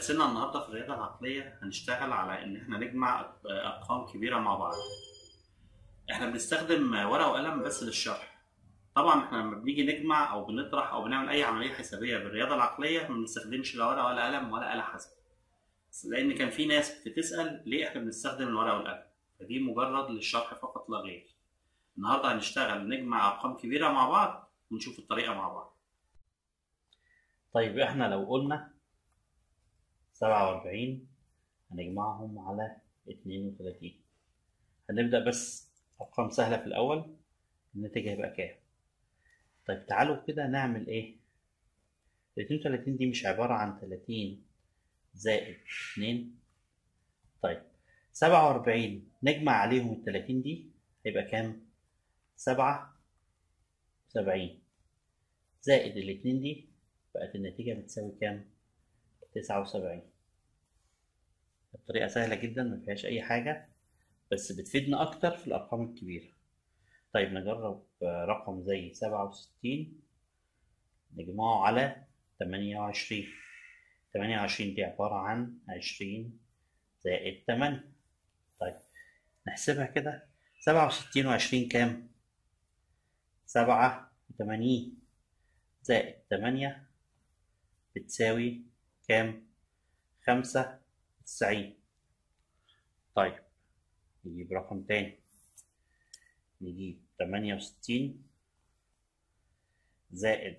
درسنا النهارده في الرياضة العقلية هنشتغل على إن إحنا نجمع أرقام كبيرة مع بعض. إحنا بنستخدم ورقة وقلم بس للشرح. طبعا إحنا لما بنيجي نجمع أو بنطرح أو بنعمل أي عملية حسابية بالرياضة العقلية ما بنستخدمش لا ورقة ولا قلم ولا آلة حاسبة. لأن كان في ناس بتسأل ليه إحنا بنستخدم الورقة والقلم؟ فدي مجرد للشرح فقط لا غير. النهارده هنشتغل نجمع أرقام كبيرة مع بعض ونشوف الطريقة مع بعض. طيب إحنا لو قلنا سبعة وأربعين هنجمعهم على اتنين وتلاتين هنبدأ بس أرقام سهلة في الأول الناتج هيبقى كام طيب تعالوا كده نعمل إيه الاتنين وتلاتين دي مش عبارة عن تلاتين زائد اتنين طيب سبعة وأربعين نجمع عليهم التلاتين دي هيبقى كام سبعة وسبعين زائد الاتنين دي بقت النتيجة بتساوي كام تسعة وسبعين الطريقة سهلة جدا ما فيهاش أي حاجة بس بتفيدنا أكتر في الأرقام الكبيرة طيب نجرب رقم زي سبعة وستين نجمعه على تمانية وعشرين تمانية وعشرين دي عبارة عن عشرين زائد تمانية طيب نحسبها كده سبعة وستين وعشرين كام؟ سبعة وتمانين زائد تمانية بتساوي كام؟ خمسة وتسعين طيب نجيب رقم تاني نجيب تمانية وستين زائد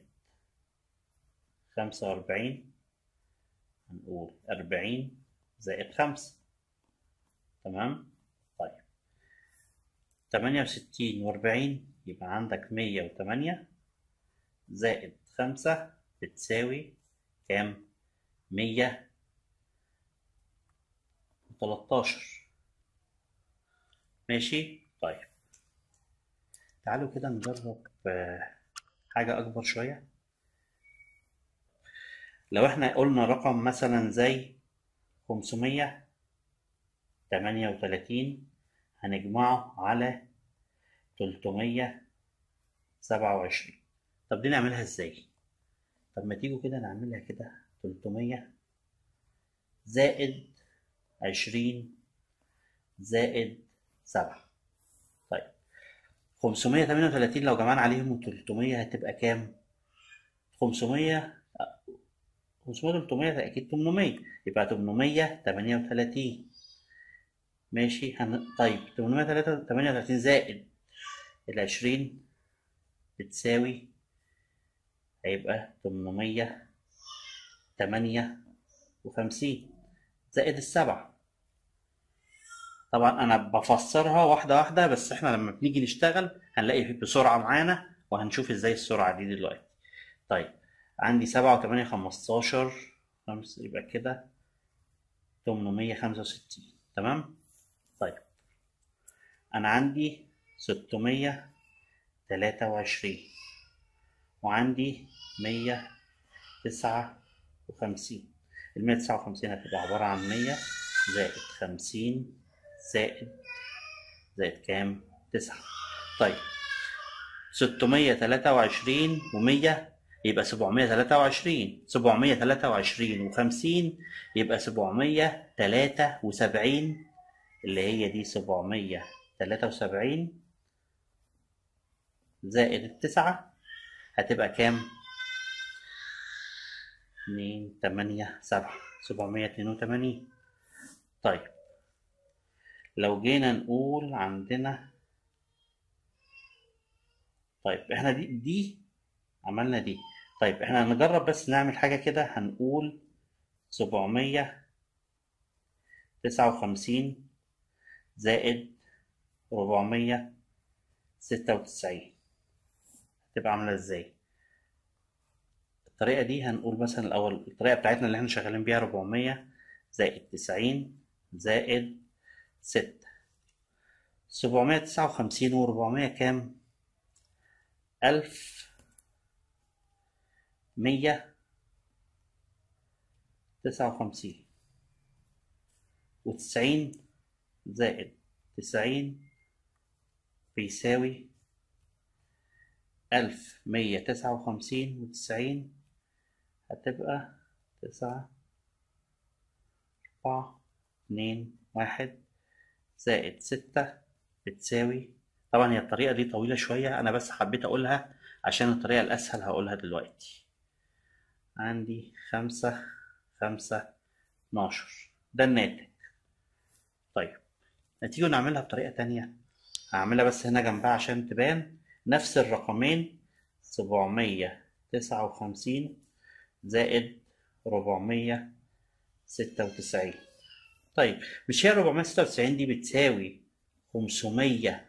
خمسة وأربعين هنقول أربعين زائد خمسة تمام طيب تمانية وستين وأربعين يبقى عندك مية وتمانية زائد خمسة بتساوي كام؟ مية وتلاتاشر ماشي طيب تعالوا كده نجرب حاجة أكبر شوية لو احنا قلنا رقم مثلا زي خمسمية تمانية وتلاتين هنجمعه على تلتمية سبعة وعشرين طب دي نعملها ازاي؟ طب ما تيجوا كده نعملها كده تلتمية زائد عشرين زائد سبعة طيب خمسمية تمانية وتلاتين لو جمعنا عليهم تلتمية هتبقى كام؟ خمسمية خمسمية تلتمية أكيد تمنمية يبقى تمنمية تمانية وتلاتين ماشي هن... طيب تمنمية تمانية وتلاتين زائد العشرين بتساوي هيبقى تمنمية تمانية وخمسين زائد السبعة طبعا أنا بفسرها واحدة واحدة بس احنا لما بنيجي نشتغل هنلاقي بسرعة معانا وهنشوف ازاي السرعة دي دلوقتي طيب عندي سبعة وتمانية خمستاشر خمسة يبقى كده تمنمية خمسة وستين تمام طيب أنا عندي ستمية تلاتة وعشرين وعندي مية تسعة وخمسين المية تسعة وخمسين هتبقى عبارة عن مية زائد خمسين زائد زائد كام؟ تسعة طيب ستمية تلاتة وعشرين ومية يبقى سبعمية تلاتة وعشرين سبعمية تلاتة وعشرين وخمسين يبقى سبعمية تلاتة وسبعين اللي هي دي سبعمية تلاتة وسبعين زائد التسعة هتبقى كام؟ اتنين تمانية سبعة سبعمية اتنين وتمانين طيب لو جينا نقول عندنا طيب احنا دي دي عملنا دي طيب احنا هنجرب بس نعمل حاجة كده هنقول سبعمية تسعة وخمسين زائد ربعمية ستة وتسعين هتبقى عاملة ازاي الطريقة دي هنقول مثلا الأول الطريقة بتاعتنا اللي احنا شغالين بيها ربعمية زائد تسعين زائد ستة سبعمية تسعة وخمسين وربعمية كام؟ ألف مية تسعة وخمسين وتسعين زائد تسعين بيساوي ألف مية تسعة وخمسين وتسعين هتبقى تسعة أربعة اتنين واحد زائد ستة بتساوي طبعا هي الطريقة دي طويلة شوية أنا بس حبيت أقولها عشان الطريقة الأسهل هقولها دلوقتي عندي خمسة خمسة اتناشر ده الناتج طيب نتيجة نعملها بطريقة تانية هعملها بس هنا جنبها عشان تبان نفس الرقمين سبعمية تسعة وخمسين زائد ربعمية ستة وتسعين طيب مش هي ربعمية ستة وتسعين دي بتساوي خمسمية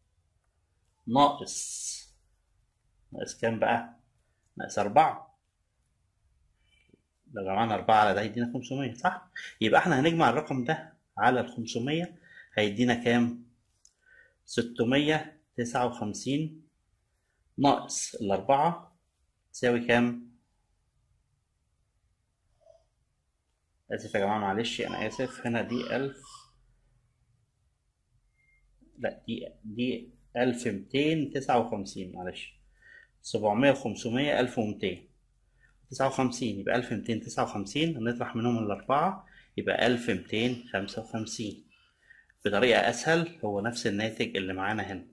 ناقص ناقص كام بقى؟ ناقص أربعة لو جمعنا أربعة على ده هيدينا خمسمية صح؟ يبقى احنا هنجمع الرقم ده على الخمسمية هيدينا كام؟ ستمية تسعة وخمسين ناقص الأربعة تساوي كام؟ آسف يا جماعة معلش أنا آسف هنا دي ألف لا دي دي ألف ميتين تسعة وخمسين معلش سبعمية وخمسمية ألف وميتين تسعة وخمسين يبقى ألف ميتين تسعة وخمسين هنطرح منهم الأربعة يبقى ألف ميتين خمسة وخمسين بطريقة أسهل هو نفس الناتج اللي معانا هنا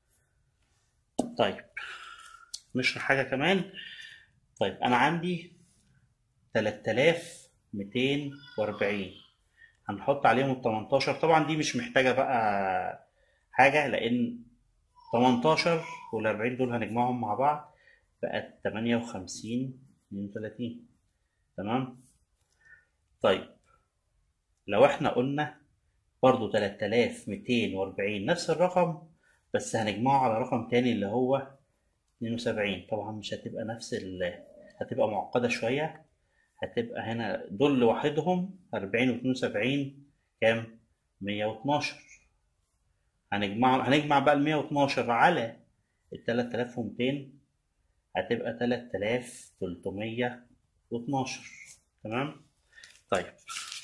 طيب نشرح حاجة كمان طيب أنا عندي تلات آلاف ميتين وأربعين هنحط عليهم التمنتاشر طبعا دي مش محتاجة بقى حاجة لأن تمنتاشر والأربعين دول هنجمعهم مع بعض بقت تمانية وخمسين اتنين وتلاتين تمام طيب لو احنا قلنا برضو تلات آلاف ميتين وأربعين نفس الرقم بس هنجمعه على رقم تاني اللي هو اتنين وسبعين طبعا مش هتبقى نفس ال هتبقى معقدة شوية هتبقى هنا دول لوحدهم أربعين واتنين وسبعين كام؟ مية واتناشر هنجمع هنجمع بقى المية واتناشر على التلات آلاف ومتين هتبقى تلات آلاف تلتمية واتناشر تمام؟ طيب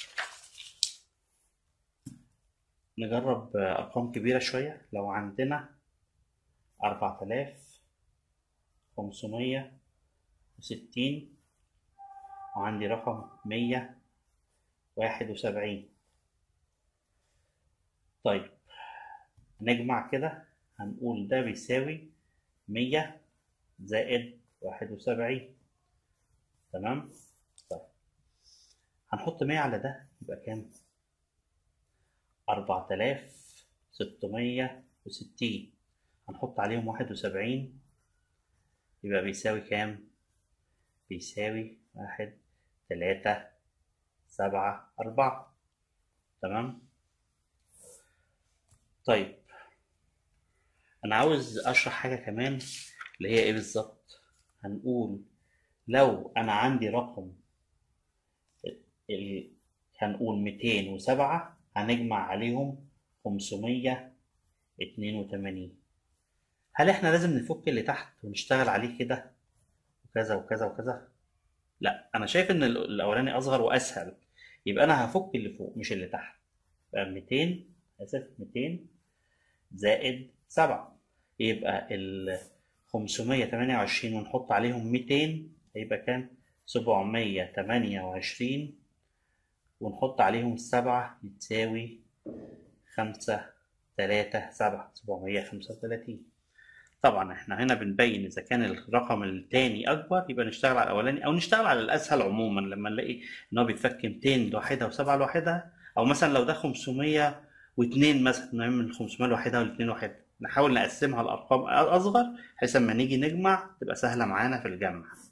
نجرب أرقام كبيرة شوية لو عندنا أربعة آلاف خمسمية وستين وعندي رقم مية واحد وسبعين طيب نجمع كده هنقول ده بيساوي مية زائد واحد وسبعين تمام طيب هنحط مية على ده يبقى كام أربعة آلاف ستمية وستين هنحط عليهم واحد وسبعين يبقى بيساوي كام بيساوي واحد تلاتة سبعة أربعة تمام طيب أنا عاوز أشرح حاجة كمان اللي هي إيه بالظبط هنقول لو أنا عندي رقم ال... هنقول ميتين وسبعة هنجمع عليهم خمسمية اتنين وتمانين هل احنا لازم نفك اللي تحت ونشتغل عليه كده وكذا وكذا وكذا لا انا شايف ان الاولاني اصغر واسهل يبقى انا هفك اللي فوق مش اللي تحت يبقى 200 اسف 200 زائد 7 يبقى ال 528 ونحط عليهم 200 هيبقى كام 728 ونحط عليهم السبعة يتساوي خمسة تلاتة سبعة سبعمية خمسة وتلاتين طبعا احنا هنا بنبين اذا كان الرقم التاني اكبر يبقى نشتغل على الاولاني او نشتغل على الاسهل عموما لما نلاقي ان هو بيتفك 200 لوحدها و7 لوحدها او مثلا لو ده 502 مثلا نعمل 500 لوحدها وال2 لوحدها نحاول نقسمها لارقام اصغر بحيث لما نيجي نجمع تبقى سهله معانا في الجمع